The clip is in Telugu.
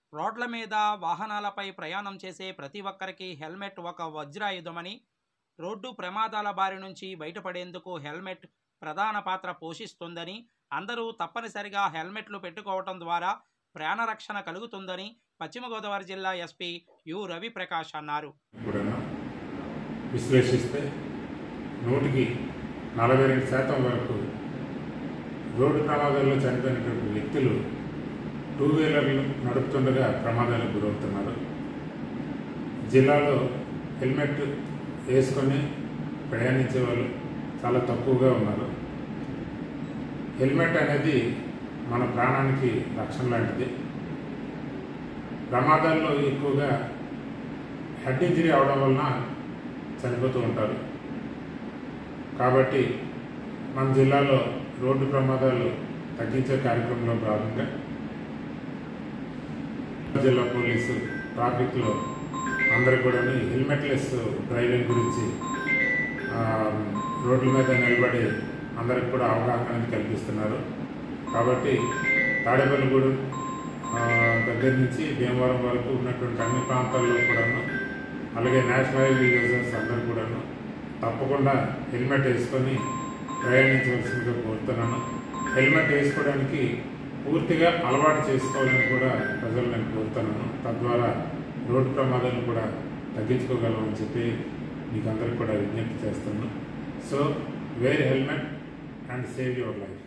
రోడ్ల మీద వాహనాలపై ప్రయాణం చేసే ప్రతి ఒక్కరికి హెల్మెట్ ఒక వజ్రాయుధమని రోడ్డు ప్రమాదాల బారి నుంచి బయటపడేందుకు హెల్మెట్ ప్రధాన పాత్ర పోషిస్తుందని అందరూ తప్పనిసరిగా హెల్మెట్లు పెట్టుకోవటం ద్వారా ప్రాణరక్షణ కలుగుతుందని పశ్చిమ గోదావరి జిల్లా ఎస్పీ యు రవిప్రకాష్ అన్నారు కూడా విశ్లేషిస్తే నూటికి నలభై రెండు శాతం వరకు రోడ్డు ప్రమాదాల్లో చనిపోయినటువంటి వ్యక్తులు టూ వీలర్లు నడుపుతుండగా ప్రమాదాలకు గురవుతున్నారు జిల్లాలో హెల్మెట్ వేసుకొని ప్రయాణించే వాళ్ళు చాలా తక్కువగా ఉన్నారు హెల్మెట్ అనేది మన ప్రాణానికి రక్షణ లాంటిది ప్రమాదాల్లో ఎక్కువగా హెడ్ ఇంజరీ అవడం వలన చనిపోతూ ఉంటారు కాబట్టి మన జిల్లాలో రోడ్డు ప్రమాదాలు తగ్గించే కార్యక్రమంలో భాగంగా జిల్లా పోలీసు ట్రాఫిక్లో అందరికి కూడా హెల్మెట్లెస్ డ్రైవింగ్ గురించి ఆ, రోడ్ల మీద నిలబడి అందరికి కూడా అవగాహన అనేది కల్పిస్తున్నారు కాబట్టి తాడేపల్లిగూడెం ఆ, దగ్గర నుంచి భీమవరం వరకు ఉన్నటువంటి అన్ని ప్రాంతాల్లో కూడాను అలాగే నేషనల్ హైవే యూజర్స్ అందరూ కూడాను తప్పకుండా హెల్మెట్ వేసుకొని ప్రయాణించవలసిందిగా కోరుతున్నాను హెల్మెట్ వేసుకోవడానికి పూర్తిగా అలవాటు చేసుకోవాలని కూడా ప్రజలు నేను కోరుతున్నాను తద్వారా రోడ్డు ప్రమాదాలను కూడా తగ్గించుకోగలమని చెప్పి మీకు అందరికి కూడా విజ్ఞప్తి చేస్తున్నాను so wear helmet and save your life